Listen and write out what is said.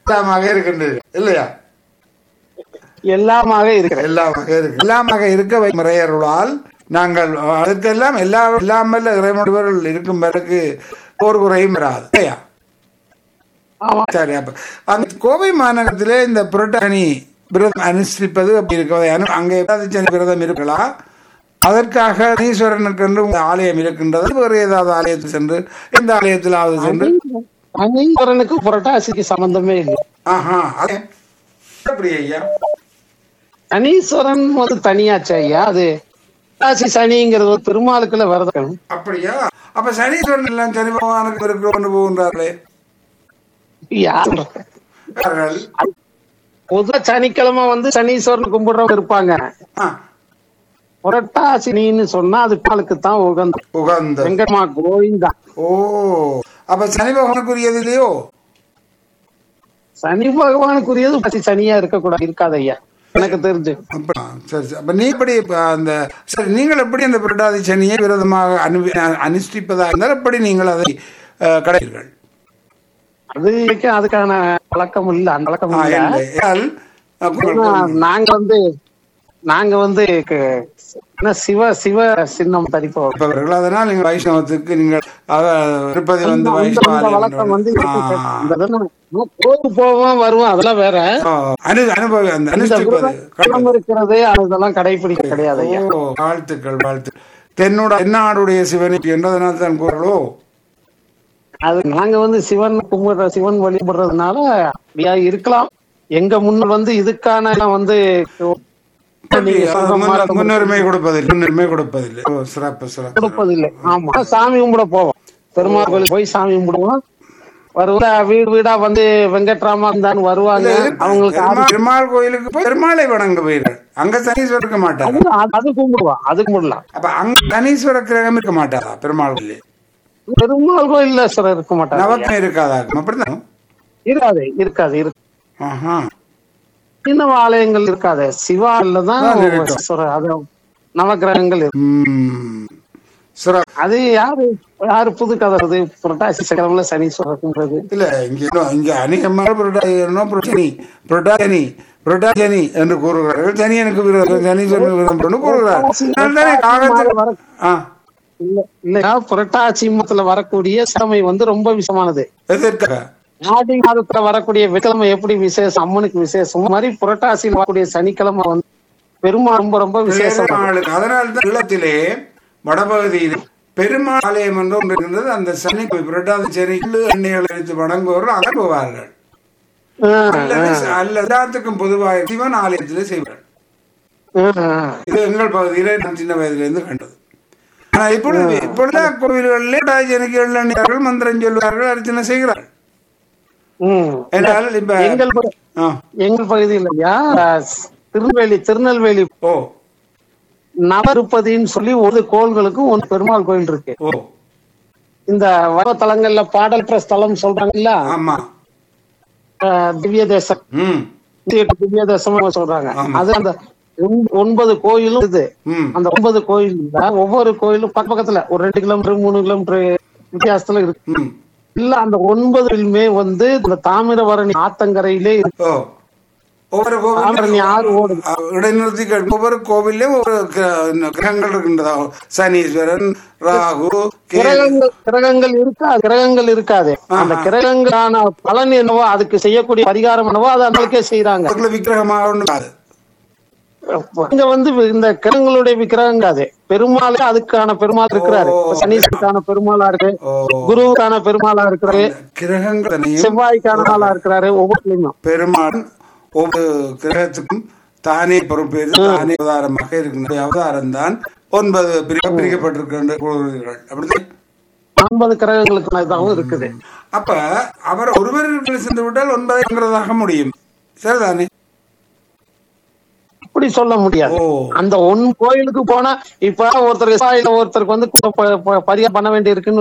எல்லாமாக இருக்கின்றது இல்லையா எல்லாமாக இருக்கிறது எல்லாமாக இருக்கு எல்லாமாக இருக்க வை முறையருளால் நாங்கள் அதுக்கெல்லாம் எல்லா இல்லாமல் இறைமுடிவர்கள் இருக்கும் பிறகு ஒரு குறையும் வராது இல்லையா ஆமா சரி அப்ப அந்த கோவை மாநகரத்திலே இந்த புரட்டாணி விரதம் அனுஷ்டிப்பது அப்படி இருக்கிறது அனு- அங்கே ஏதாவது சனி விரதம் இருக்கலாம் அதற்காக ஈஸ்வரனுக்கு என்று ஒரு ஆலயம் இருக்கின்றது வேறு ஏதாவது ஆலயத்தில் சென்று எந்த ஆலயத்திலாவது சென்று அனீஸ்வரனுக்கு புரட்டாசிக்கு சம்பந்தமே இல்லை ஆஹா அது எப்படி ஐயா அனீஸ்வரன் வந்து தனியாச்சு ஐயா அது புரட்டாசி சனிங்கிறது ஒரு பெருமாளுக்குள்ள விரதம் அப்படியா அப்ப சனீஸ்வரன் எல்லாம் சனி பகவானுக்கு இருக்கிற கொண்டு போகின்றார்களே யார் அவர்கள், பொதுவா சனிக்கிழமை வந்து சனீஸ்வரன் கும்பிடுறவங்க இருப்பாங்க ஆ, புரட்டாசினின்னு சொன்னா அது பாலுக்கு தான் உகந்த உகந்த வெங்கடமா கோவிந்தா ஓ அப்ப சனி பகவானுக்குரியது இல்லையோ சனி பகவானுக்குரியது பசி சனியா இருக்கக்கூடாது இருக்காது ஐயா எனக்கு தெரிஞ்சு அப்ப சரி சரி அப்ப நீ எப்படி இப்ப அந்த சரி நீங்கள் எப்படி அந்த புரட்டாதி சனியை விரதமாக அனு அனுஷ்டிப்பதாக இருந்தால் எப்படி நீங்கள் அதை அஹ், கடைவீர்கள் அது வரைக்கும் அதுக்கான பழக்கம் இல்ல அந்த பழக்கம் ஆ, இல்ல இல்லை. ஏனால், அஹ், உங்கள் ஆனா, நாங்க வந்து நாங்க வந்து க- என்ன சிவ சிவ சின்னம் தரிப்போம் இருப்பவர்கள் அதனால் நீங்கள் வைஷ்ணவத்துக்கு நீங்கள் அஹ், திருப்பதி வந்து அந்த- வைஷ்ணவ அந்த வழக்கம் வந்து ஆலயம் இருக்கு. ஆ. இந்த இதெல்லாம் நான் கோயிலுக்கு போவோம் வருவோம் அதெல்லாம் வேற ஆ, அனு அனுபவி அந்த இந்த அனுஷ்டிப்பது விரதம் இருக்கிறது அதெல்லாம் கடைபிடிக்க கிடையாது ஐயா ஓ வாழ்த்துக்கள் வாழ்த்து தென்னோட தென்னாடுடைய சிவனை என்றதனால் தான் கூறலோ அது நாங்க வந்து சிவன் கும்பிடுற சிவன் வழிபடுறதுனால அப்படியா இருக்கலாம் எங்க முன்ன வந்து இதுக்கான எல்லாம் வந்து நீங்க சொல்ற முன்ன- மாதிரி முன்னுரிமை கொடுப்பதில்லை முன்னுரிமை கொடுப்பதில்லை ஓ சிறப்பு சிறப்பு கொடுப்பதில்லை ஆமா சாமி கும்பிட போவோம் பெருமாள் கோயில் போய் சாமி கும்பிடுவோம் வருவா வீடு வீடா வந்து வெங்கட்ராமா தான் வருவாங்க அவங்களுக்கு பெருமாள் பெருமாள் கோயிலுக்கு போய் பெருமாளை வணங்க போயிர்கள் அங்க சனீஸ்வரர் இருக்க மாட்டார் அது- அது- அது கும்பிடுவோம் அது கும்பிடலாம் அப்ப அங்க சனீஸ்வர கிரகம் இருக்க மாட்டாரா பெருமாள் கோயில் பெருமாள் கோயில்ல சார் இருக்க மாட்டாங்க நவக்கம் இருக்காதா அப்படிதான் இருக்காது இருக்காது இருக்கு ஆஹா சின்ன ஆலயங்கள் இருக்காது சிவால தான் தான் இருக்கும். சொல்ற- அது நவகிரகங்கள் இருக்கு ம். சிறப்பு அது யாரு யாரு புது கதை அது புரட்டாசி சக்கரம்ல சனீஸ்வரர் கும்பிடுறது இல்ல இங்க இன்னும் இங்க அநேகமாக புரட்டாயிரம் புரட்டனி புரட்டாஜனி புரட்டாஜனி என்று கூறுகிறார்கள் சனியனுக்கு விரோதம் சனீஸ்வரனுக்கு விரோதம் என்று கூறுகிறார் அதனால்தானே காகத்தில் ஆ இல்ல இல்ல புரட்டாசி மாதத்துல வரக்கூடிய கிழமை வந்து ரொம்ப விசேஷமானது எதற்காக ஆடி மாதத்துல வரக்கூடிய வெக்கிழமை எப்படி விசேஷம் அம்மனுக்கு விசேஷம் அது மாதிரி புரட்டாசியில் வரக்கூடிய சனிக்கிழமை வந்து பெருமாள் ரொம்ப ரொம்ப விசேஷம் பெருமாளுக்கு அதனால தான் ஈழத்திலே வடபகுதியில் பெருமாள் ஆலயம் என்று ஒன்று இருக்கின்றது அந்த சனி புரட்டாதி சனி எண்ணெய்களை வைத்து வணங்குவவர்கள் அங்கே போவார்கள் அல்லது அல்லது எல்லாத்துக்கும் பொதுவாக சிவன் ஆலயத்திலே செய்வார்கள் இது எங்கள் பகுதியிலே நான் சின்ன வயதிலிருந்து கண்டது ஆனா இப்பொழுது இப்பொழுது கோவில்களிலே ஜனக்கு எண்ணெய்கள் மந்திரம் சொல்வார்கள் அர்ச்சனை செய்கிறார்கள் என்றால் இப்ப எங்கள் பகு- ஆ, எங்கள் பகுதியில் ஐயா திருநெல்வேலி திருநெல்வேலி ஓ நவருப்பதின்னு சொல்லி ஒரு கோள்களுக்கு ஒரு பெருமாள் கோயில் இருக்கு ஓ இந்த வடத்தலங்கள்ல பாடல்ற ஸ்தலம் சொல்றாங்கல்ல ஆமா அஹ், திவ்ய தேசம் ம் நூத்தி எட்டு திவ்ய தேசம் சொல்றாங்க ஆமா. அது அந்த ஒன்- ஒன்பது கோயிலும் இது ம் அந்த ஒன்பது கோயில்ல ஒவ்வொரு கோயிலும் பக்க பக்கத்துல ஒரு ரெண்டு கிலோமீட்டர் மூணு கிலோமீட்டர் வித்தியாசத்துல இருக்கு ம் இல்ல அந்த ஒன்பதுமே வந்து இந்த தாமிரபரணி ஆத்தங்கரையிலே இருக்கு. ஓ ஒவ்வொரு தாமிரபரணி ஆறு ஓடுது கோவில் இடைநிறுத்தி கேட்கும். ஒவ்வொரு கோவிலையும் ஒவ்வொரு கிர- கிரகங்கள் இருக்கின்றதா சனீஸ்வரன் ராகு கேது கிரகங்கள் கிரகங்கள் இருக்காது கிரகங்கள் இருக்காது அந்த கிரகங்களான பலன் என்னவோ அதுக்கு செய்யக்கூடிய பரிகாரம் என்னவோ அதை அவங்களுக்கே செய்யறாங்க அதுக்குள்ள விக்கிரகமாக ஒண்ணு இருக்காது. இங்க வந்து இந்த கிரகங்களுடைய விக்கிரகங்க அது பெருமாள் அதுக்கான பெருமாள் இருக்கிறாரு ஓ. இப்ப சனீஸ்வருக்கான பெருமாளா இருக்கு ஓ குருவுக்கான பெருமாளா இருக்கிறாரு கிரகங்களையும் செவ்வாய்க்கான ஆளா இருக்கிறாரு ஒவ்வொருத்தையும் பெருமாள் ஒவ்வொரு கிரகத்துக்கும் தானே பொறுப்பேற்று தானே அவதாரமாக இருக்கின்ற அவதாரம் தான் ஒன்பது பிரிக்க பிரிக்கப்பட்டிருக்கின்ற கூறுகிறீர்கள் அப்படிதான் ஐம்பது கிரகங்களுக்கு இதாகவும் இருக்குது அப்ப அவர் ஒருவர் சென்று விட்டால் ஒன்பதாக முடியும் சரிதானே அப்படி சொல்ல முடியாது ஓ அந்த ஒன் கோயிலுக்கு போனா இப்ப ஒருத்தருக்கு செவ்வாயில ஒருத்தருக்கு வந்து ப- ப- பரிகாரம் பண்ண வேண்டி இருக்குன்னு